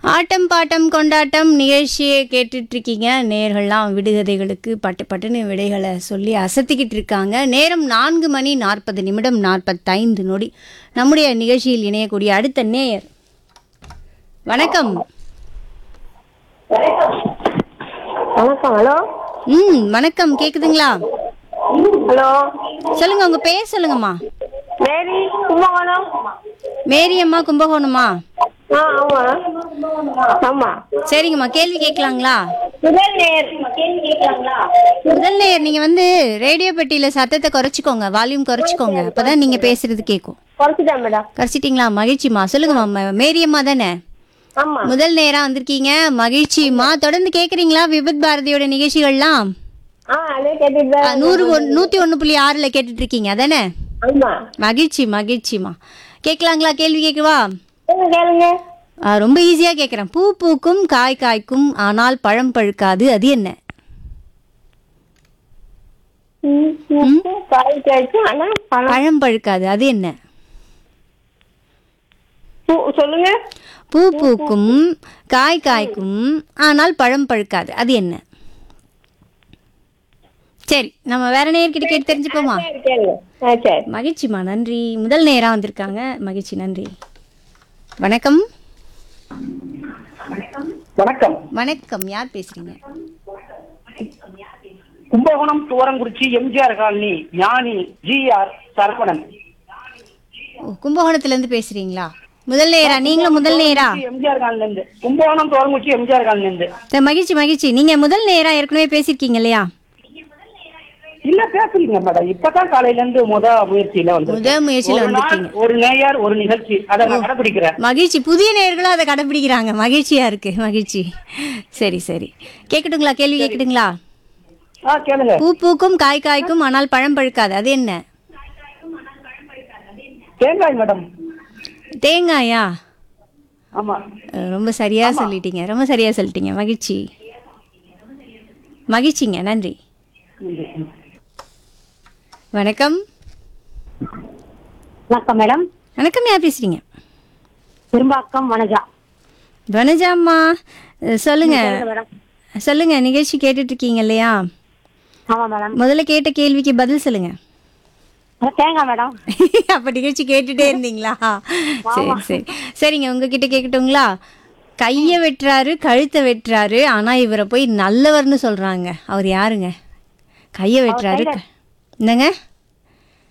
ஆட்டம் bottom கொண்டாட்டம் நிகழ்ச்சியை கேட்டுட்டு இருக்கீங்க நேர்கள்லாம் விடுகதைகளுக்கு பட்டு பட்டுன்னு விடைகளை சொல்லி அசத்திக்கிட்டு இருக்காங்க நேரம் நான்கு மணி நாற்பது நிமிடம் நாற்பத்தைந்து நொடி நம்முடைய நிகழ்ச்சியில் இணையக்கூடிய அடுத்த நேயர் வணக்கம் வணக்கம் ஹலோ ம் வணக்கம் கேக்குதுங்களா ஹலோ சொல்லுங்க உங்க பேர் சொல்லுங்கம்மா மேரி கும்பகோணம் மேரி அம்மா கும்பகோணமா ஆ ஆமா ஆமா சரிங்கம்மா கேள்வி கேட்கலாங்களா முதல் நேர் கேள்வி கேட்கலாங்களா முதல் நேயர் நீங்க வந்து ரேடியோ பெட்டியில சத்தத்தை குறைச்சிக்கோங்க வால்யூம் குறைச்சிக்கோங்க அப்பதான் நீங்க பேசுறது கேட்கும் குறைச்சிட்டேன் மேடம் குறைச்சிட்டிங்களா மகிழ்ச்சிம்மா சொல்லுங்கம்மா ம- மேரியம்மா தானே ஆமா முதல் நேரம் வந்திருக்கீங்க மகிழ்ச்சிம்மா தொடர்ந்து கேக்குறீங்களா விபத் பாரதியோட நிகழ்ச்சிகள்லாம் ஆ அதே கேட்டுட்டு ஆ, தான் நூறு ஒன்- நூத்தி ஒண்ணு புள்ளி ஆறுல கேட்டுட்டு இருக்கீங்க அதானே ஆமா மகிழ்ச்சி மகிழ்ச்சிம்மா கேட்கலாங்களா கேள்வி கேட்கவா கேளுங்க கேளுங்க ஆ, ரொம்ப ஈஸியா கேட்குறேன் பூ பூக்கும் காய் காய்க்கும் ஆனால் பழம் பழுக்காது அது என்ன ம், ம், காய் காய்க்கும் ஆனா பழம் பழம் பழுக்காது அது என்ன பூ சொல்லுங்க பூ பூக்கும் காய் காய்க்கும் ஆனால் பழம் பழுக்காது அது என்ன சரி நம்ம வேற நேர்கிட்ட கேட்டு தெரிஞ்சுப்போமா சரி கேளுங்க ஆ சரி மகிழ்ச்சிம்மா நன்றி முதல் நேரா வந்திருக்காங்க மகிழ்ச்சி நன்றி வணக்கம் வணக்கம் வணக்கம் யார் பேசுறீங்க Kumbakonam Thuvarankurichi MGR colony Gnani GR Saravanan ஓ கும்பகோணத்துல இருந்து பேசுறீங்களா முதல் நேரா நீங்களும் முதல் நேரா எம்ஜிஆர் காலனில இருந்து கும்பகோணம் துவரங்குறிச்சி எம்ஜிஆர் காலனில இருந்து சரி, மகிழ்ச்சி மகிழ்ச்சி நீங்க முதல் நேரா ஏற்கனவே பேசியிருக்கீங்க இல்லையா இல்ல பேசலீங்க மேடம் இப்பதான் காலையில இருந்து முத முயற்சியில வந்து முத முயற்சியில வந்திருக்கீங்க. ஒரு நேயர் ஒரு நிகழ்ச்சி அதை நான் கடைபிடிக்கிறேன் மகிழ்ச்சி புதிய நேர்களும் அதை கடைபிடிக்கிறாங்க மகிழ்ச்சியா இருக்கு மகிழ்ச்சி சரி சரி கேட்கட்டுங்களா கேள்வி கேட்கட்டுங்களா ஆ கேளுங்க பூ பூக்கும் காய் காய்க்கும் ஆனால் பழம் பழுக்காது அது என்ன தேங்காய் மேடம் தேங்காயா ஆமா அஹ், ரொம்ப சரியா சொல்லிட்டீங்க ரொம்ப சரியா சொல்லிட்டீங்க மகிழ்ச்சி மகிழ்ச்சிங்க நன்றி வணக்கம் வணக்கம் மேடம் வணக்கம் யார் பேசுறீங்க திரும்பாக்கம் வனஜா வனஜாம்மா அஹ், சொல்லுங்க மேடம் சொல்லுங்க நிகழ்ச்சி கேட்டுட்டு இருக்கீங்க இல்லையா ஆமா மேடம் முதல்ல கேட்ட கேள்விக்கு பதில் சொல்லுங்க தேங்காய் மேடம் அப்ப நிகழ்ச்சி கேட்டுட்டே இருந்தீங்களா சரி சரி சரிங்க உங்ககிட்ட கேட்கட்டுங்களா கையை வெட்டுறாரு கழுத்தை வெட்டுறாரு ஆனா இவரை போய் நல்லவர்னு சொல்றாங்க அவர் யாருங்க கையை வெட்டுறாரு க- என்னங்க